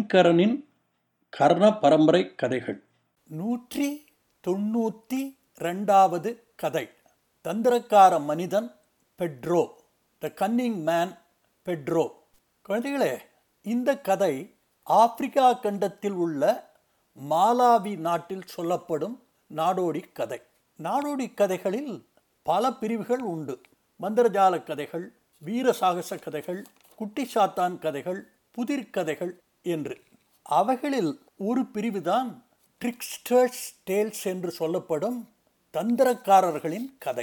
சங்கரனின் கர்ண பரம்பரை கதைகள் நூற்றி தொண்ணூற்றி ரெண்டாவது கதை தந்திரக்கார மனிதன் Pedro the cunning man Pedro குழந்தைகளே இந்த கதை ஆப்பிரிக்கா கண்டத்தில் உள்ள மாலாவி நாட்டில் சொல்லப்படும் நாடோடி கதை நாடோடி கதைகளில் பல பிரிவுகள் உண்டு மந்திரஜால கதைகள் வீர சாகச கதைகள் குட்டி சாத்தான் கதைகள் புதிர் கதைகள் என்று அவைகளில் ஒரு பிரிவுதான் ட்ரிக்ஸ்டர்ஸ் டேல்ஸ் என்று சொல்லப்படும் தந்திரக்காரர்களின் கதை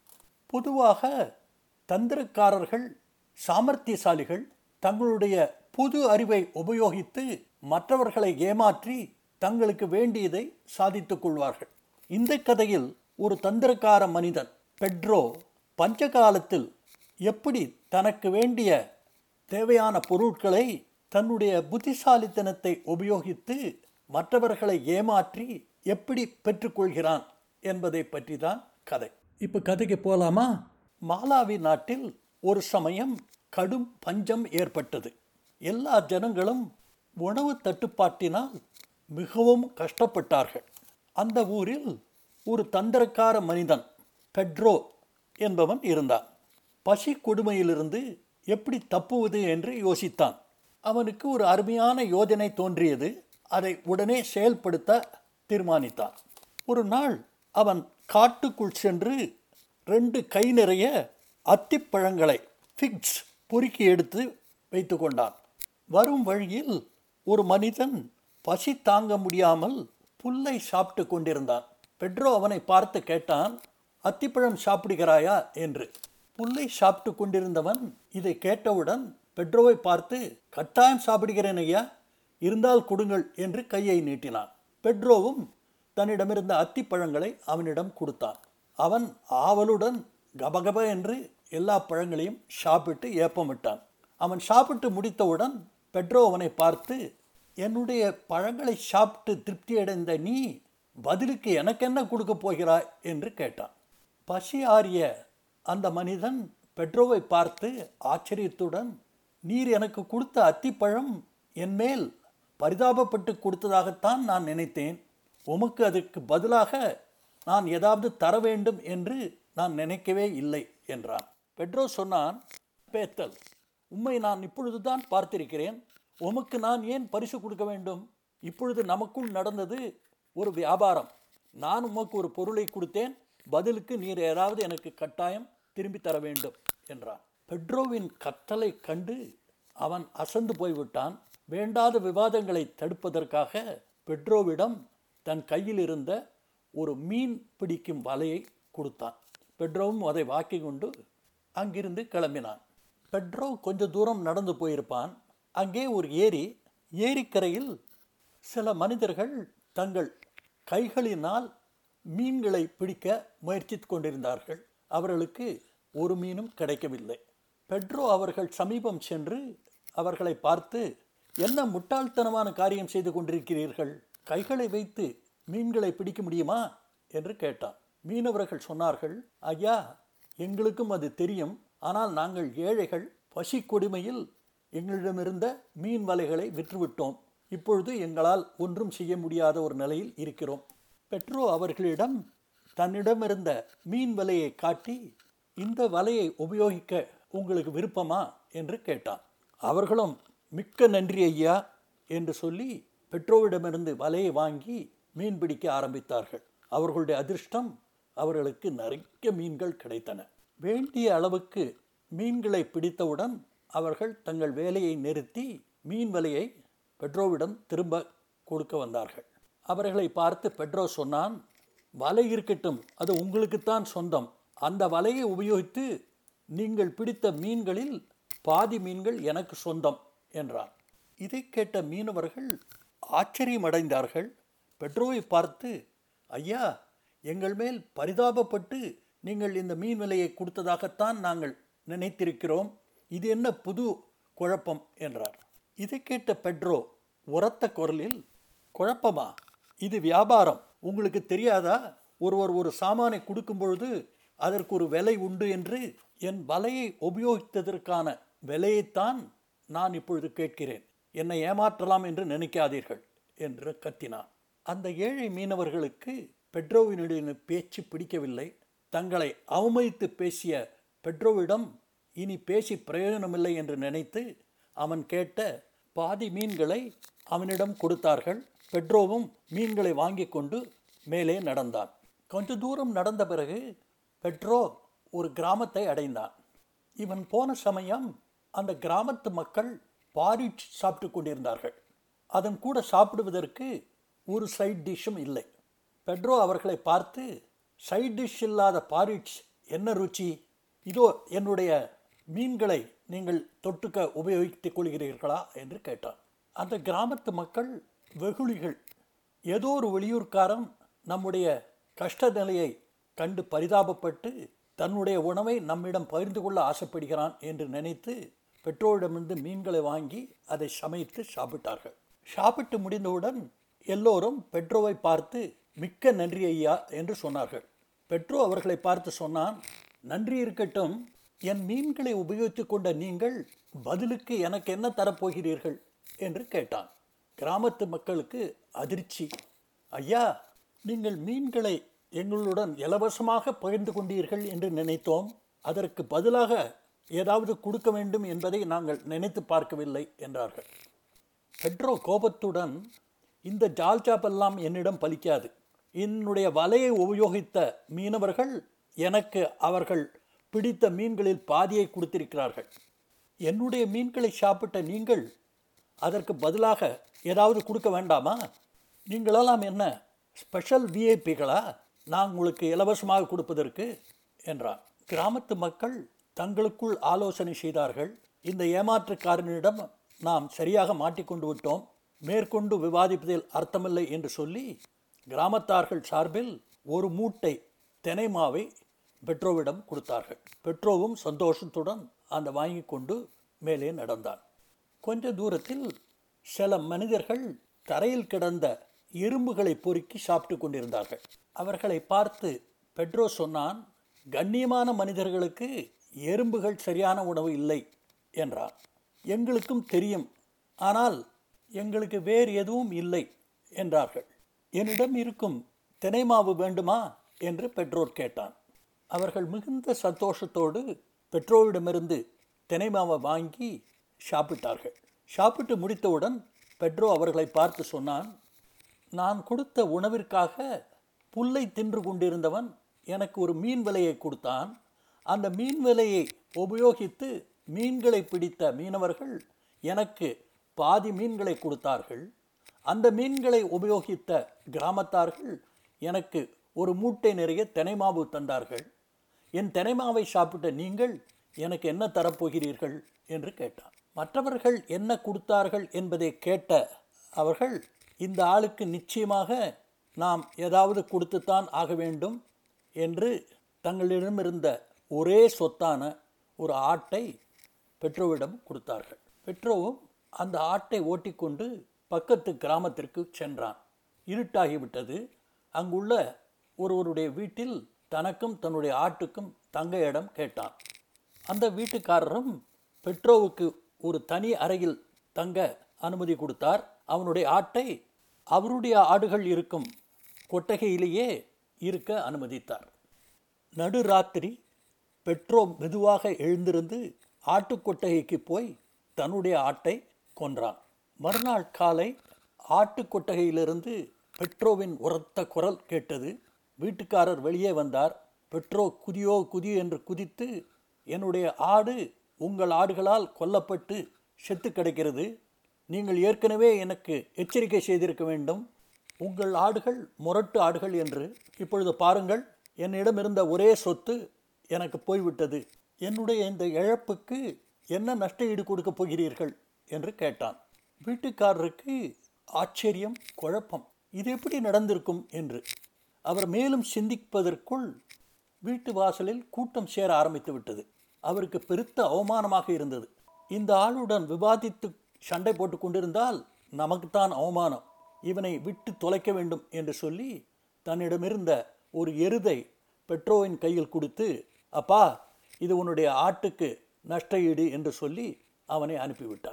பொதுவாக தந்திரக்காரர்கள் சாமர்த்தியசாலிகள் தங்களுடைய புது அறிவை உபயோகித்து மற்றவர்களை ஏமாற்றி தங்களுக்கு வேண்டியதை சாதித்துக் கொள்வார்கள் இந்த கதையில் ஒரு தந்திரக்கார மனிதன் பெட்ரோ பஞ்சகாலத்தில் எப்படி தனக்கு வேண்டிய தேவையான பொருட்களை தன்னுடைய புத்திசாலித்தனத்தை உபயோகித்து மற்றவர்களை ஏமாற்றி எப்படி பெற்றுக்கொள்கிறான் என்பதை பற்றி தான் கதை இப்போ கதைக்கு போகலாமா மாலாவி நாட்டில் ஒரு சமயம் கடும் பஞ்சம் ஏற்பட்டது எல்லா ஜனங்களும் உணவு தட்டுப்பாட்டினால் மிகவும் கஷ்டப்பட்டார்கள் அந்த ஊரில் ஒரு தந்திரக்கார மனிதன் பெட்ரோ என்பவன் இருந்தான் பசி கொடுமையிலிருந்து எப்படி தப்புவது என்று யோசித்தான் அவனுக்கு ஒரு அருமையான யோஜனை தோன்றியது அதை உடனே செயல்படுத்த தீர்மானித்தான் ஒரு நாள் அவன் காட்டுக்குள் சென்று ரெண்டு கை நிறைய அத்திப்பழங்களை ஃபிக்ஸ் பொறுக்கி எடுத்து வைத்து கொண்டான் வரும் வழியில் ஒரு மனிதன் பசி தாங்க முடியாமல் புல்லை சாப்பிட்டு கொண்டிருந்தான் பெட்ரோ அவனை பார்த்து கேட்டான் அத்திப்பழம் சாப்பிடுகிறாயா என்று புல்லை சாப்பிட்டு கொண்டிருந்தவன் இதை கேட்டவுடன் பெட்ரோவை பார்த்து கட்டாயம் சாப்பிடுகிறேன் ஐயா இருந்தால் கொடுங்கள் என்று கையை நீட்டினான் பெட்ரோவும் தன்னிடமிருந்த அத்திப்பழங்களை அவனிடம் கொடுத்தான் அவன் ஆவலுடன் கபகப என்று எல்லா பழங்களையும் சாப்பிட்டு ஏப்பமிட்டான் அவன் சாப்பிட்டு முடித்தவுடன் பெட்ரோ அவனை பார்த்து என்னுடைய பழங்களை சாப்பிட்டு திருப்தி அடைந்த நீ பதிலுக்கு எனக்கு என்ன கொடுக்க போகிறாய் என்று கேட்டான் பசி ஆறிய அந்த மனிதன் பெட்ரோவை பார்த்து ஆச்சரியத்துடன் நீர் எனக்கு கொடுத்த அத்திப்பழம் என் மேல் பரிதாபப்பட்டு கொடுத்ததாகத்தான் நான் நினைத்தேன் உமக்கு அதற்கு பதிலாக நான் ஏதாவது தர வேண்டும் என்று நான் நினைக்கவே இல்லை என்றான் பெட்ரோ சொன்னான் பேத்தல் உம்மை நான் இப்பொழுதுதான் பார்த்திருக்கிறேன் உமக்கு நான் ஏன் பரிசு கொடுக்க வேண்டும் இப்பொழுது நமக்குள் நடந்தது ஒரு வியாபாரம் நான் உமக்கு ஒரு பொருளை கொடுத்தேன் பதிலுக்கு நீர் ஏதாவது எனக்கு கட்டாயம் திரும்பி தர வேண்டும் என்றான் பெட்ரோவின் கத்தலை கண்டு அவன் அசந்து போய்விட்டான் வேண்டாத விவாதங்களை தடுப்பதற்காக பெட்ரோவிடம் தன் கையில் இருந்த ஒரு மீன் பிடிக்கும் வலையை கொடுத்தான் பெட்ரோவும் அதை வாக்கி கொண்டு அங்கிருந்து கிளம்பினான் பெட்ரோ கொஞ்ச தூரம் நடந்து போயிருப்பான் அங்கே ஒரு ஏரி ஏரிக்கரையில் சில மனிதர்கள் தங்கள் கைகளினால் மீன்களை பிடிக்க முயற்சித்து கொண்டிருந்தார்கள் அவர்களுக்கு ஒரு மீனும் கிடைக்கவில்லை பெட்ரோ அவர்கள் சமீபம் சென்று அவர்களை பார்த்து என்ன முட்டாள்தனமான காரியம் செய்து கொண்டிருக்கிறீர்கள் கைகளை வைத்து மீன்களை பிடிக்க முடியுமா என்று கேட்டான் மீனவர்கள் சொன்னார்கள் ஐயா எங்களுக்கும் அது தெரியும் ஆனால் நாங்கள் ஏழைகள் பசி கொடுமையில் எங்களிடமிருந்த மீன் வலைகளை விற்றுவிட்டோம் இப்பொழுது எங்களால் ஒன்றும் செய்ய முடியாத ஒரு நிலையில் இருக்கிறோம் பெட்ரோ அவர்களிடம் தன்னிடமிருந்த மீன் வலையை காட்டி இந்த வலையை உபயோகிக்க உங்களுக்கு விருப்பமா என்று கேட்டான் அவர்களும் மிக்க நன்றி ஐயா என்று சொல்லி பெட்ரோவிடமிருந்து வலையை வாங்கி மீன் பிடிக்க ஆரம்பித்தார்கள் அவர்களுடைய அதிர்ஷ்டம் அவர்களுக்கு நிறைய மீன்கள் கிடைத்தன வேண்டிய அளவுக்கு மீன்களை பிடித்தவுடன் அவர்கள் தங்கள் வேலையை நிறுத்தி மீன் வலையை பெட்ரோவிடம் திரும்ப கொடுக்க வந்தார்கள் அவர்களை பார்த்து பெட்ரோ சொன்னான் வலை இருக்கட்டும் அது உங்களுக்குத்தான் சொந்தம் அந்த வலையை உபயோகித்து நீங்கள் பிடித்த மீன்களில் பாதி மீன்கள் எனக்கு சொந்தம் என்றான் இதை கேட்ட மீனவர்கள் ஆச்சரியமடைந்தார்கள் பெட்ரோவை பார்த்து ஐயா எங்கள் மேல் பரிதாபப்பட்டு நீங்கள் இந்த மீன் விலையை கொடுத்ததாகத்தான் நாங்கள் நினைத்திருக்கிறோம் இது என்ன புது குழப்பம் என்றார் இதை கேட்ட பெட்ரோ உரத்த குரலில் குழப்பமா இது வியாபாரம் உங்களுக்கு தெரியாதா ஒருவர் ஒரு சாமானை கொடுக்கும் பொழுது அதற்கு ஒரு விலை உண்டு என்று என் வலையை உபயோகித்ததற்கான விலையைத்தான் நான் இப்பொழுது கேட்கிறேன் என்னை ஏமாற்றலாம் என்று நினைக்காதீர்கள் என்று கத்தினான் அந்த ஏழை மீனவர்களுக்கு பெட்ரோவினுடைய பேச்சு பிடிக்கவில்லை தங்களை அவமதித்து பேசிய பெட்ரோவிடம் இனி பேசி பிரயோஜனமில்லை என்று நினைத்து அவன் கேட்ட பாதி மீன்களை அவனிடம் கொடுத்தார்கள் பெட்ரோவும் மீன்களை வாங்கி கொண்டு மேலே நடந்தான் கொஞ்ச தூரம் நடந்த பிறகு பெட்ரோ ஒரு கிராமத்தை அடைந்தான் இவன் போன சமயம் அந்த கிராமத்து மக்கள் பாரிச் சாப்பிட்டு கொண்டிருந்தார்கள் அதன் கூட சாப்பிடுவதற்கு ஒரு சைட் டிஷ்ஷும் இல்லை பெட்ரோ அவர்களை பார்த்து சைட் டிஷ் இல்லாத பாரிச் என்ன ருச்சி இதோ என்னுடைய மீன்களை நீங்கள் தொட்டுக்க உபயோகித்துக் கொள்கிறீர்களா என்று கேட்டான் அந்த கிராமத்து மக்கள் வெகுளிகள் ஏதோ ஒரு வெளியூர்காரன் நம்முடைய கஷ்ட நிலையை கண்டு பரிதாபப்பட்டு தன்னுடைய உணவை நம்மிடம் பகிர்ந்து கொள்ள ஆசைப்படுகிறான் என்று நினைத்து பெற்றோரிடமிருந்து மீன்களை வாங்கி அதை சமைத்து சாப்பிட்டார்கள் சாப்பிட்டு முடிந்தவுடன் எல்லோரும் பெட்ரோவை பார்த்து மிக்க நன்றி ஐயா என்று சொன்னார்கள் பெட்ரோ அவர்களை பார்த்து சொன்னான் நன்றி இருக்கட்டும் என் மீன்களை உபயோகித்துக் கொண்ட நீங்கள் பதிலுக்கு எனக்கு என்ன தரப்போகிறீர்கள் என்று கேட்டான் கிராமத்து மக்களுக்கு அதிர்ச்சி ஐயா நீங்கள் மீன்களை எங்களுடன் இலவசமாக பகிர்ந்து கொண்டீர்கள் என்று நினைத்தோம் அதற்கு பதிலாக ஏதாவது கொடுக்க வேண்டும் என்பதை நாங்கள் நினைத்து பார்க்கவில்லை என்றார்கள் பெட்ரோ கோபத்துடன் இந்த ஜால்ஜாப்பெல்லாம் என்னிடம் பலிக்காது என்னுடைய வலையை உபயோகித்த மீனவர்கள் எனக்கு அவர்கள் பிடித்த மீன்களில் பாதியை கொடுத்திருக்கிறார்கள் என்னுடைய மீன்களை சாப்பிட்ட நீங்கள் அதற்கு பதிலாக ஏதாவது கொடுக்க வேண்டாமா நீங்களெல்லாம் என்ன ஸ்பெஷல் விஐபிகளா நான் உங்களுக்கு இலவசமாக கொடுப்பதற்கு என்றான் கிராமத்து மக்கள் தங்களுக்குள் ஆலோசனை செய்தார்கள் இந்த ஏமாற்றுக்காரனிடம் நாம் சரியாக மாட்டிக்கொண்டு விட்டோம் மேற்கொண்டு விவாதிப்பதில் அர்த்தமில்லை என்று சொல்லி கிராமத்தார்கள் சார்பில் ஒரு மூட்டை தெனை மாவை பெட்ரோவிடம் கொடுத்தார்கள் பெட்ரோவும் சந்தோஷத்துடன் அந்த வாங்கி கொண்டு மேலே நடந்தான் கொஞ்ச தூரத்தில் சில மனிதர்கள் தரையில் கிடந்த எறும்புகளை பொறுக்கி சாப்பிட்டு கொண்டிருந்தார்கள் அவர்களை பார்த்து பெட்ரோ சொன்னான் கண்ணியமான மனிதர்களுக்கு எறும்புகள் சரியான உணவு இல்லை என்றான் எங்களுக்கும் தெரியும் ஆனால் எங்களுக்கு வேறு எதுவும் இல்லை என்றார்கள் என்னிடம் இருக்கும் தினைமாவு வேண்டுமா என்று பெட்ரோர் கேட்டான் அவர்கள் மிகுந்த சந்தோஷத்தோடு பெட்ரோவிடமிருந்து தினைமாவை வாங்கி சாப்பிட்டார்கள் சாப்பிட்டு முடித்தவுடன் பெட்ரோ அவர்களை பார்த்து சொன்னான் நான் கொடுத்த உணவிற்காக புல்லை தின்று கொண்டிருந்தவன் எனக்கு ஒரு மீன் விலையை கொடுத்தான் அந்த மீன் விலையை உபயோகித்து மீன்களை பிடித்த மீனவர்கள் எனக்கு பாதி மீன்களை கொடுத்தார்கள் அந்த மீன்களை உபயோகித்த கிராமத்தார்கள் எனக்கு ஒரு மூட்டை நிறைய தெனைமாவு தந்தார்கள் என் தெனைமாவை சாப்பிட்ட நீங்கள் எனக்கு என்ன தரப்போகிறீர்கள் என்று கேட்டான் மற்றவர்கள் என்ன கொடுத்தார்கள் என்பதை கேட்ட அவர்கள் இந்த ஆளுக்கு நிச்சயமாக நாம் ஏதாவது கொடுத்துத்தான் ஆக வேண்டும் என்று தங்களிடமிருந்த ஒரே சொத்தான ஒரு ஆட்டை பெட்ரோவிடம் கொடுத்தார்கள் பெட்ரோவும் அந்த ஆட்டை ஓட்டிக்கொண்டு பக்கத்து கிராமத்திற்கு சென்றான் இருட்டாகிவிட்டது அங்குள்ள ஒருவருடைய வீட்டில் தனக்கும் தன்னுடைய ஆட்டுக்கும் தங்க இடம் கேட்டான் அந்த வீட்டுக்காரரும் பெட்ரோவுக்கு ஒரு தனி அறையில் தங்க அனுமதி கொடுத்தார் அவனுடைய ஆட்டை அவருடைய ஆடுகள் இருக்கும் கொட்டகையிலேயே இருக்க அனுமதித்தார் நடுராத்திரி பெட்ரோ மெதுவாக எழுந்திருந்து ஆட்டுக்கொட்டகைக்கு போய் தன்னுடைய ஆட்டை கொன்றான் மறுநாள் காலை ஆட்டுக்கொட்டகையிலிருந்து பெட்ரோவின் உரத்த குரல் கேட்டது வீட்டுக்காரர் வெளியே வந்தார் பெட்ரோ குதியோ குதி என்று குதித்து என்னுடைய ஆடு உங்கள் ஆடுகளால் கொல்லப்பட்டு செத்து கிடக்கிறது நீங்கள் ஏற்கனவே எனக்கு எச்சரிக்கை செய்திருக்க வேண்டும் உங்கள் ஆடுகள் முரட்டு ஆடுகள் என்று இப்பொழுது பாருங்கள் என்னிடம் இருந்த ஒரே சொத்து எனக்கு போய்விட்டது என்னுடைய இந்த இழப்புக்கு என்ன நஷ்ட ஈடு கொடுக்கப் போகிறீர்கள் என்று கேட்டான் வீட்டுக்காரருக்கு ஆச்சரியம் குழப்பம் இது எப்படி நடந்திருக்கும் என்று அவர் மேலும் சிந்திப்பதற்குள் வீட்டு வாசலில் கூட்டம் சேர ஆரம்பித்து விட்டது அவருக்கு பெருத்த அவமானமாக இருந்தது இந்த ஆளுடன் விவாதித்து சண்டை போட்டு கொண்டிருந்தால் நமக்குத்தான் அவமானம் இவனை விட்டு தொலைக்க வேண்டும் என்று சொல்லி தன்னிடமிருந்த ஒரு எருதை பெட்ரோவின் கையில் கொடுத்து அப்பா இது உன்னுடைய ஆட்டுக்கு நஷ்ட ஈடு என்று சொல்லி அவனை அனுப்பிவிட்டார்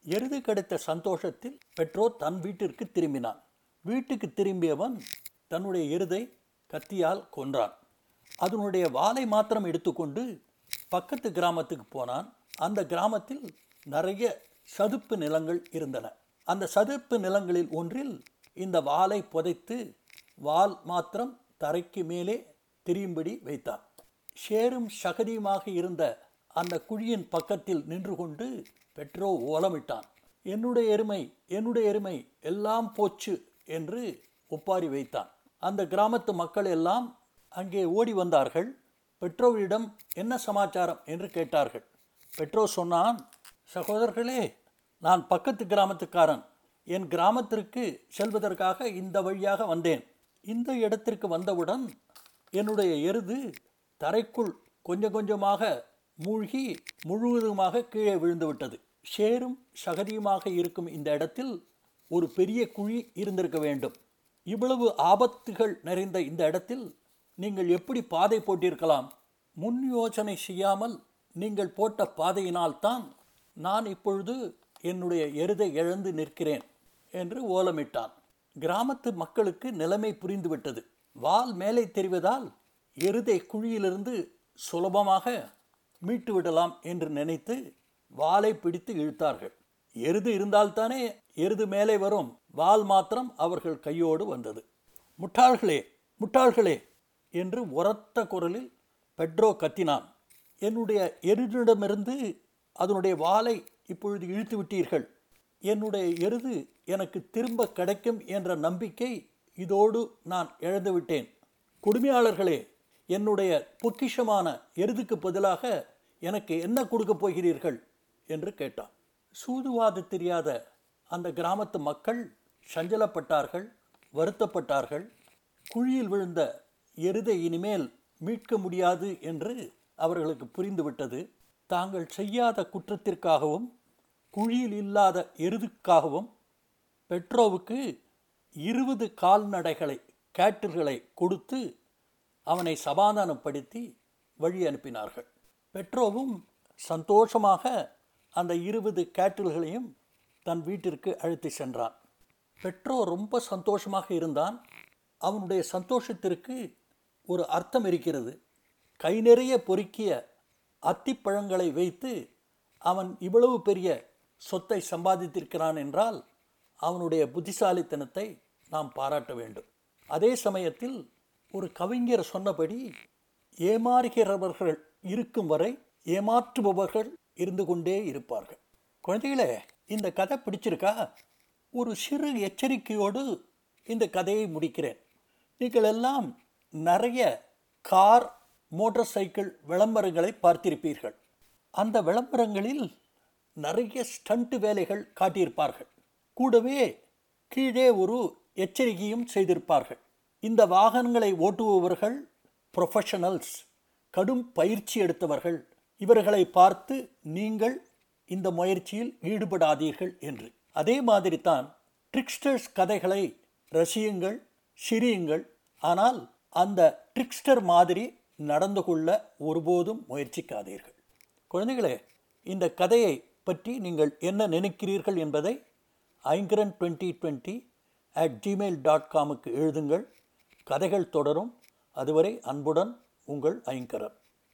எருது கிடைத்த சந்தோஷத்தில் பெட்ரோ தன் வீட்டிற்கு திரும்பினான் வீட்டுக்கு திரும்பியவன் தன்னுடைய எருதை கத்தியால் கொன்றான் அதனுடைய வாலை மாத்திரம் எடுத்துக்கொண்டு பக்கத்து கிராமத்துக்கு போனான் அந்த கிராமத்தில் நிறைய சதுப்பு நிலங்கள் இருந்தன அந்த சதுப்பு நிலங்களில் ஒன்றில் இந்த வாலை புதைத்து வால் மாத்திரம் தரைக்கு மேலே தெரியும்படி வைத்தான் ஷேரும் சகதியுமாக இருந்த அந்த குழியின் பக்கத்தில் நின்று கொண்டு பெட்ரோ ஓலமிட்டான் என்னுடைய எருமை என்னுடைய எருமை எல்லாம் போச்சு என்று ஒப்பாரி வைத்தான் அந்த கிராமத்து மக்கள் எல்லாம் அங்கே ஓடி வந்தார்கள் பெட்ரோவிடம் என்ன சமாச்சாரம் என்று கேட்டார்கள் பெட்ரோ சொன்னான் சகோதரர்களே நான் பக்கத்து கிராமத்துக்காரன் என் கிராமத்திற்கு செல்வதற்காக இந்த வழியாக வந்தேன் இந்த இடத்திற்கு வந்தவுடன் என்னுடைய எருது தரைக்குள் கொஞ்சம் கொஞ்சமாக மூழ்கி முழுவதுமாக கீழே விழுந்து விட்டது ஷேரும் சகதியுமாக இருக்கும் இந்த இடத்தில் ஒரு பெரிய குழி இருந்திருக்க வேண்டும் இவ்வளவு ஆபத்துகள் நிறைந்த இந்த இடத்தில் நீங்கள் எப்படி பாதை போட்டிருக்கலாம் முன் யோசனை செய்யாமல் நீங்கள் போட்ட பாதையினால்தான் நான் இப்பொழுது என்னுடைய எருதை இழந்து நிற்கிறேன் என்று ஓலமிட்டான் கிராமத்து மக்களுக்கு நிலைமை புரிந்துவிட்டது வால் மேலே தெரிவதால் எருதை குழியிலிருந்து சுலபமாக மீட்டு விடலாம் என்று நினைத்து வாலை பிடித்து இழுத்தார்கள் எருது இருந்தால்தானே எருது மேலே வரும் வால் மாத்திரம் அவர்கள் கையோடு வந்தது முட்டாள்களே முட்டாள்களே என்று உரத்த குரலில் பெட்ரோ கத்தினான் என்னுடைய எருதிடமிருந்து அதனுடைய வாலை இப்பொழுது இழுத்து விட்டீர்கள் என்னுடைய எருது எனக்கு திரும்ப கிடைக்கும் என்ற நம்பிக்கை இதோடு நான் இழந்துவிட்டேன் கொடுமையாளர்களே என்னுடைய பொக்கிஷமான எருதுக்கு பதிலாக எனக்கு என்ன கொடுக்கப் போகிறீர்கள் என்று கேட்டான் சூதுவாது தெரியாத அந்த கிராமத்து மக்கள் சஞ்சலப்பட்டார்கள் வருத்தப்பட்டார்கள் குழியில் விழுந்த எருதை இனிமேல் மீட்க முடியாது என்று அவர்களுக்கு புரிந்துவிட்டது தாங்கள் செய்யாத குற்றத்திற்காகவும் குழியில் இல்லாத எருதுக்காகவும் பெட்ரோவுக்கு இருபது கால்நடைகளை கேட்டில்களை கொடுத்து அவனை சமாதானப்படுத்தி வழி அனுப்பினார்கள் பெட்ரோவும் சந்தோஷமாக அந்த இருபது கேட்டில்களையும் தன் வீட்டிற்கு அழைத்து சென்றான் பெட்ரோ ரொம்ப சந்தோஷமாக இருந்தான் அவனுடைய சந்தோஷத்திற்கு ஒரு அர்த்தம் இருக்கிறது கை நிறைய பொறுக்கிய அத்திப்பழங்களை வைத்து அவன் இவ்வளவு பெரிய சொத்தை சம்பாதித்திருக்கிறான் என்றால் அவனுடைய புத்திசாலித்தனத்தை நாம் பாராட்ட வேண்டும் அதே சமயத்தில் ஒரு கவிஞர் சொன்னபடி ஏமாறுகிறவர்கள் இருக்கும் வரை ஏமாற்றுபவர்கள் இருந்து கொண்டே இருப்பார்கள் குழந்தைகளே இந்த கதை பிடிச்சிருக்கா ஒரு சிறு எச்சரிக்கையோடு இந்த கதையை முடிக்கிறேன் நீங்கள் எல்லாம் நிறைய கார் மோட்டார் சைக்கிள் விளம்பரங்களை பார்த்திருப்பீர்கள் அந்த விளம்பரங்களில் நிறைய ஸ்டண்ட் வேலைகள் காட்டியிருப்பார்கள் கூடவே கீழே ஒரு எச்சரிக்கையும் செய்திருப்பார்கள் இந்த வாகனங்களை ஓட்டுபவர்கள் ப்ரொஃபஷனல்ஸ் கடும் பயிற்சி எடுத்தவர்கள் இவர்களை பார்த்து நீங்கள் இந்த முயற்சியில் ஈடுபடாதீர்கள் என்று அதே மாதிரி தான் ட்ரிக்ஸ்டர்ஸ் கதைகளை ரசியுங்கள் சிரியுங்கள் ஆனால் அந்த ட்ரிக்ஸ்டர் மாதிரி நடந்து கொள்ள ஒருபோதும் முயற்சிக்காதீர்கள் குழந்தைகளே இந்த கதையை பற்றி நீங்கள் என்ன நினைக்கிறீர்கள் என்பதை Aingaran twenty twenty at Gmail dot காமுக்கு எழுதுங்கள் கதைகள் தொடரும் அதுவரை அன்புடன் உங்கள் ஐங்கரன்